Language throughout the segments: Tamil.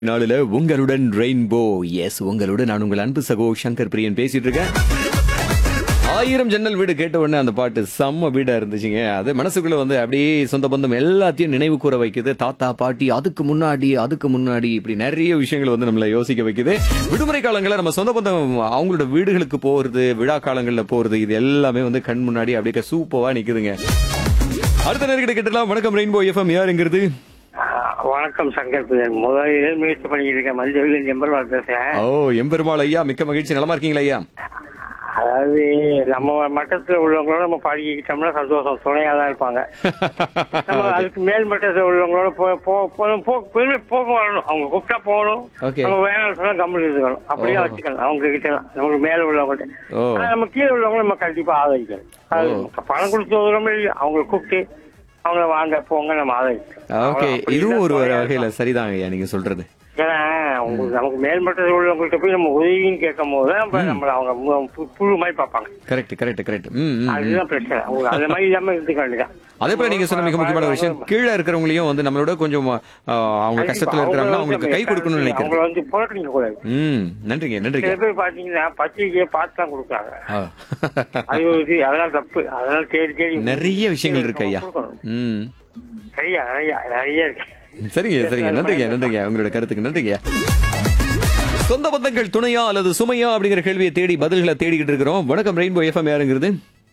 நாளில் உங்களுடன் ரெயின்போ எஸ் உங்களுடன் நான் உங்கள் அன்பு சகோ சங்கர் பிரியன் பேசிட்டு இருக்கேன் ஆயிரம் ஜன்னல் வீடு கேட்ட உடனே அந்த பாட்டு செம்ம வீடா இருந்துச்சுங்க அது மனசுக்குள்ள வந்து அப்படியே சொந்த பந்தம் எல்லாத்தையும் நினைவு கூற வைக்குது தாத்தா பாட்டி அதுக்கு முன்னாடி அதுக்கு முன்னாடி இப்படி நிறைய விஷயங்கள் வந்து நம்மள யோசிக்க வைக்குது விடுமுறை காலங்களில் நம்ம சொந்த பந்தம் அவங்களோட வீடுகளுக்கு போறது விழா காலங்களில் போறது இது எல்லாமே வந்து கண் முன்னாடி அப்படியே சூப்பரா நிக்குதுங்க அடுத்த நேர்கிட்ட கேட்டலாம் வணக்கம் ரெயின்போ எஃப்எம் யாருங்கிறது ஆ, வணக்கம் சங்கர் பிரியன் முதலில் முயற்சி பண்ணிட்டு இருக்கேன் மஞ்சள் எம்பர்வாள் பேசுறேன் ஓ எம்பெருமாள் ஐயா மிக்க மகிழ்ச்சி நலமா இருக்கீங்களா ஐயா அதாவது நம்ம மட்டத்துல உள்ளவங்களோட நம்ம பழகிக்கிட்டோம்னா சந்தோஷம் துணையா தான் இருப்பாங்க நம்ம அதுக்கு மேல் மட்டத்துல உள்ளவங்களோட போ- போ- போ- போ- பெருமை போக வரணும் அவங்க கூப்பிட்டா போகணும் Okay. நம்ம வேணாம்னு சொன்னா கம்மல் இருக்கணும் அப்படியே ஓ. வச்சுக்கலாம் அவங்க கிட்ட எல்லாம். நமக்கு மேல உள்ளவங்கள்ட்ட ஓ. ஆனா நம்ம கீழே உள்ளவங்க நம்ம கண்டிப்பா ஆதரிக்கணும் அது ஓ. பணம் கொடுத்து உதவுறோமோ இல்லையோ அவங்களை கூப்பிட்டு அவங்கள வாங்க போங்க நம்ம ஆதரிக்கணும் ஓகே அப்படி இதுவும் இருந்தா ஒரு துணையா வகையில இருக்கும். சரிதாங்க ஐயா நீங்க சொல்றது ஏன்னா உங்களுக்கு நமக்கு மேல்மட்டத்தில் உள்ளவங்கள்ட்ட போய் நம்ம உதவின்னு கேட்கும் போது நம்ம நம்மள அவங்க மு- பு- புழு மாதிரி பார்ப்பாங்க கரெக்ட் கரெக்ட் கரெக்ட் ம் ம், ம் அதுதான் பிரச்சனை அவங்க அந்த மாதிரி இல்லாம இருந்துக்க வேண்டியதான் அதே போல நீங்க சொன்ன மிக முக்கியமான ஒரு விஷயம் கீழே இருக்கிறவங்களையும் வந்து நம்மளோட கொஞ்சம் ஆ, அவங்க கஷ்டத்துல இருக்கிறாங்கன்னா அவங்களுக்கு கை கொடுக்கணும்னு நினைக்கிறேன் அவங்கள வந்து புறக்கணிக்க கூடாது ம் நன்றிங்க நன்றிங்க சில பேர் பாத்தீங்கன்னா பத்திரிகையை பார்த்து தான் கொடுக்குறாங்க ஆ. அது ஒரு இது அதெல்லாம் தப்பு அதெல்லாம் தேடி தேடி நிறைய விஷயங்கள் இருக்கு ஐயா கொடுக்கணும். ம் நிறைய நிறைய நிறைய இருக்கு சரிங்க சரிங்க நன்றிங்க நன்றிங்க உங்களோட கருத்துக்கு நன்றிங்க சொந்த பந்தங்கள் துணையா அல்லது சுமையா அப்படிங்கிற கேள்வியை தேடி பதில்களை தேடிக்கிட்டு இருக்கிறோம் வணக்கம் ரெயின்போ எஃப்எம் யாருங்கிறது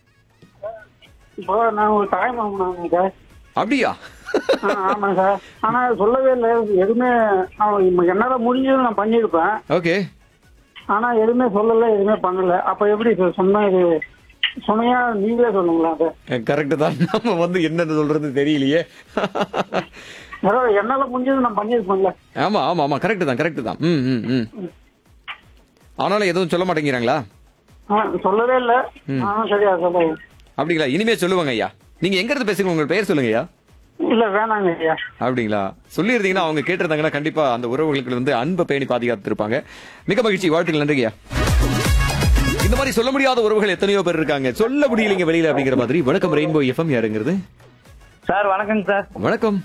இப்போ நான் ஒரு தாய்மாமன் சார் அப்படியா ஆ, ஆமாங்க சார் ஆனா சொல்லவே இல்லை எதுவுமே அவன் இப்ப என்னால முடிஞ்சது நான் பண்ணியிருப்பேன் ஓகே ஆனா எதுவுமே சொல்லல எதுவுமே பண்ணல அப்ப எப்படி சார் சொன்னா இது சுமையா நீங்களே சொல்லுங்களா அதை கரெக்ட் தான் நம்ம வந்து என்னன்னு சொல்றது தெரியலையே அதாவது என்னால முடிஞ்சது நான் பண்ணியிருப்பேன்ல ஆமா ஆமா ஆமா கரெக்ட் தான் கரெக்ட் தான் ம் ம் ம் ஆனாலும் எதுவும் சொல்ல மாட்டேங்கிறாங்களா ஆ, சொல்லவே இல்ல ஆனா சரியா சொல்ல அப்படிங்களா இனிமே சொல்லுவாங்க ஐயா நீங்க எங்க இருந்து பேசுங்க உங்க பேர் சொல்லுங்க ஐயா இல்ல வேணாங்க ஐயா அப்படிங்களா சொல்லியிருந்தீங்கன்னா அவங்க கேட்டிருந்தாங்கன்னா கண்டிப்பா அந்த உறவுகளுக்கு வந்து அன்பை பேணி பாதுகாத்திருப்பாங்க மிக மகிழ்ச்சி வாழ்த்துக்கள் நன்றிங்க ஐயா இந்த மாதிரி சொல்ல முடியாத உறவுகள் எத்தனையோ பேர் இருக்காங்க சொல்ல முடியலைங்க வெளியில அப்படிங்கிற மாதிரி வணக்கம் ரெயின்போ எஃப்எம் யாருங்கிறது சார் வணக்கங்க சார் வணக்கம்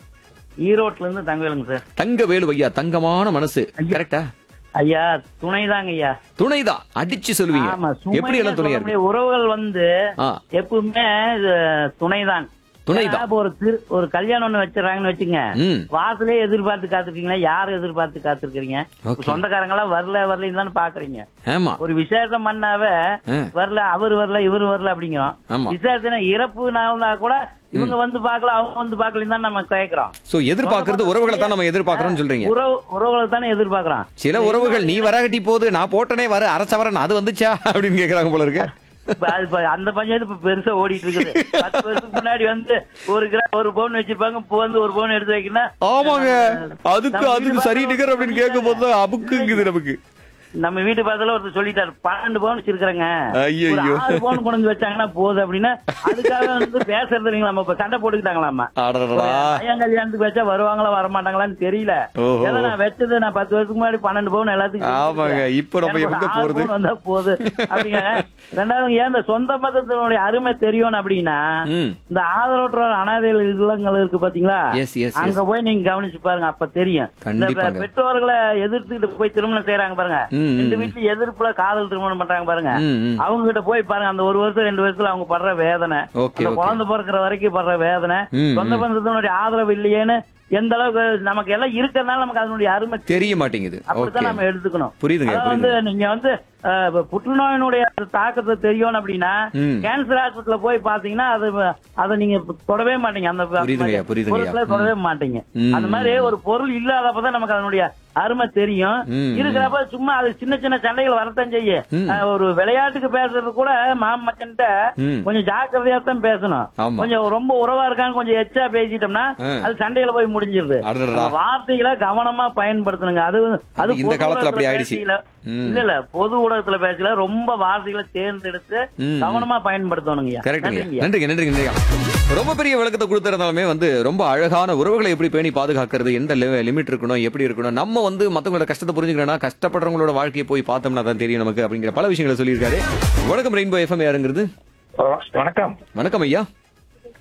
ஈரோட்ல இருந்து தங்கவேலுங்க சார் தங்க வேலு ஐயா தங்கமான மனசு கரெக்டா ஐயா துணைதாங்க ஐயா துணைதான் அடிச்சு சொல்லுவீங்க ஆமா எப்படி எல்லாம் துணையா இருக்கு உறவுகள் வந்து ஆ. எப்பவுமே இது துணைதான் துணைதான். ஏன்னா, இப்ப ஒரு திரு ஒரு கல்யாணம் ஒண்ணு வச்சிடறாங்கன்னு வச்சுங்க ம். வாசலே எதிர்பார்த்து காத்திருக்கீங்களா யார் எதிர்பார்த்து காத்திருக்கீங்க Okay. சொந்தக்காரங்க எல்லாம் வரல வரலன்னு தானே பாக்குறீங்க ஆமா ஒரு விசேஷம் பண்ணாவே ஆ. வரல அவர் வரல இவர் வரல அப்படிங்கிறோம் ஆமா. விசேஷம் இறப்பு நாள்னா கூட இவங்க வந்து பார்க்கல அவங்க வந்து பார்க்கலன்னு தான் நம்ம கேட்கிறோம் சோ எதிர்பார்க்கறது உறவுகளை தான் நம்ம எதிர்பார்க்கறோம்னு சொல்றீங்க உறவு உறவுகளை தானே எதிர்பார்க்கிறோம் சில உறவுகள் நீ வரகட்டி போகுது நான் போட்டனே வர அரசவரன் அது வந்துச்சா அப்படின்னு கேக்குறாங்க போல இருக்கு இப்ப அது இப்ப அந்த பஞ்சாயத்து இப்ப பெருசா ஓடிட்டு இருக்குது பத்து வருஷத்துக்கு முன்னாடி வந்து ஒரு கிராம் ஒரு பவுன் வச்சிருப்பாங்க இப்போ வந்து ஒரு பவுன் எடுத்து வைக்கணும் ஆமாங்க அதுக்கு அதுக்கு சரி நிகர் அப்படின்னு கேட்கும் போது அபுக்குங்குது நமக்கு நம்ம வீட்டு பக்கத்துல ஒருத்தர் சொல்லிட்டாரு பன்னெண்டு பவுன் வச்சிருக்கிறேங்க ஐயையோ. ஒரு ஆறு பவுன் கொண்டு வந்து வச்சாங்கன்னா போதும் அப்படின்னா அதுக்காக வந்து பேசுறது இல்லைங்களா நம்ம இப்ப சண்டை போட்டுக்கிட்டாங்களாமா அடடடா. பையன் கல்யாணத்துக்கு வச்சா வருவாங்களா வரமாட்டாங்களான்னு தெரியல ஓஹோ. ஏன்னா நான் வச்சது நான் பத்து வருஷத்துக்கு முன்னாடி பன்னெண்டு பவுன் எல்லாத்துக்கும் ஆமாங்க. கொடுத்துட்டேன். இப்ப நம்ம எனக்கு எங்க ஒரு ஆறு போறது? பவுன் வந்தா போகுது அப்படிங்க ரெண்டாவது ஏன் இந்த சொந்த பந்தத்தினுடைய அருமை தெரியணும் அப்படின்னா ம். இந்த ஆதரவற்ற அனாதைகள் இல்லங்கள் இருக்கு பாத்தீங்களா Yes, yes, yes. அங்க போய் நீங்க கவனிச்சு பாருங்க அப்ப தெரியும் இந்த கண்டிப்பாங்க. பெற்றோர்களை எதிர்த்துக்கிட்டு போய் திருமணம் செய்யறாங்க பாருங்க ம், ம், ரெண்டு ம். வீட்டுல எதிர்ப்புல காதல் திருமணம் பண்றாங்க பாருங்க ம், ம். அவங்க கிட்ட போய் பாருங்க அந்த ஒரு வருஷம் ரெண்டு வருஷத்துல அவங்க படுற வேதனை Okay, அந்த okay. குழந்தை பிறக்கிற வரைக்கும் படுற வேதனை ம், சொந்த ம். பந்தத்தினுடைய ஆதரவு இல்லையேன்னு எந்த அளவுக்கு நமக்கு எல்லாம் இருக்கிறதுனால நமக்கு அதனுடைய அருமை தெரிய மாட்டேங்குது ஓகே அப்படித்தான் நம்ம எடுத்துக்கணும் புரியுதுங்க, அதாவது வந்து புரியுதுங்க. நீங்க வந்து அஹ், இப்ப புற்றுநோயினுடைய தாக்கத்தை தெரியணும் அப்படின்னா ம். கேன்சர் ஹாஸ்பிட்டல்ல போய் பாத்தீங்கன்னா அது அதை நீங்க தொடவே மாட்டீங்க அந்த புரியுதுங்கய்யா, புரியுதுங்கய்யா. பொருட்களை தொடவே மாட்டீங்க ம். அந்த மாதிரி ஒரு பொருள் இல்லாதப்பதான் நமக்கு அதனுடைய அருமை தெரியும் ம். இருக்கிறப்ப சும்மா அது சின்ன சின்ன சண்டைகள் வரத்தான் செய்யும் ம். அஹ், ஒரு விளையாட்டுக்கு பேசுறது கூட மாமச்சன்ட்ட ம். கொஞ்சம் ஜாக்கிரதையா தான் பேசணும் ஆமா. கொஞ்சம் ரொம்ப உறவா இருக்கான்னு கொஞ்சம் எச்சா பேசிட்டோம்னா ஆ. அது சண்டையில போய் முடிஞ்சிருது அடடடா. நம்ம வார்த்தைகளை கவனமா பயன்படுத்தணுங்க அது அது இந்த பொது காலத்துல அப்படி ஊடகத்துல ஆயிடுச்சு. பேசல. ம். இல்ல இல்ல பொது ஊடகத்துல பேசல ரொம்ப வார்த்தைகளை தேர்ந்தெடுத்து ம். கவனமா பயன்படுத்தணுங்க கரெக்டுங்க நன்றிங்க நன்றிங்க நன்றிங்க ரொம்ப பெரிய விளக்கத்தை கொடுத்திருந்தாலுமே வந்து ரொம்ப அழகான உறவுகளை எப்படி பேணி பாதுகாக்கிறது எந்த லிமிட் இருக்கணும் எப்படி இருக்கணும் நம்ம வந்து மத்தவங்களோட கஷ்டத்தை புரிஞ்சுக்கணும்னா கஷ்டப்படுறவங்களோட வாழ்க்கையை போய் பார்த்தோம்னா தான் தெரியும் நமக்கு அப்படிங்கிற பல விஷயங்களை சொல்லியிருக்காரு வணக்கம் ரெயின்போ எஃப்எம் யாருங்கிறது வணக்கம் வணக்கம் ஐயா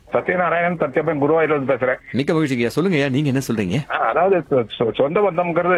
சத்யநாராயணன் சத்யபன் குருவாயூர்ல இருந்து பேசுறேன் மிக்க மகிழ்ச்சிங்க சொல்லுங்க நீங்க என்ன சொல்றீங்க ஆ, அதாவது சொ- சொ- சொந்த பந்தம்ங்கிறது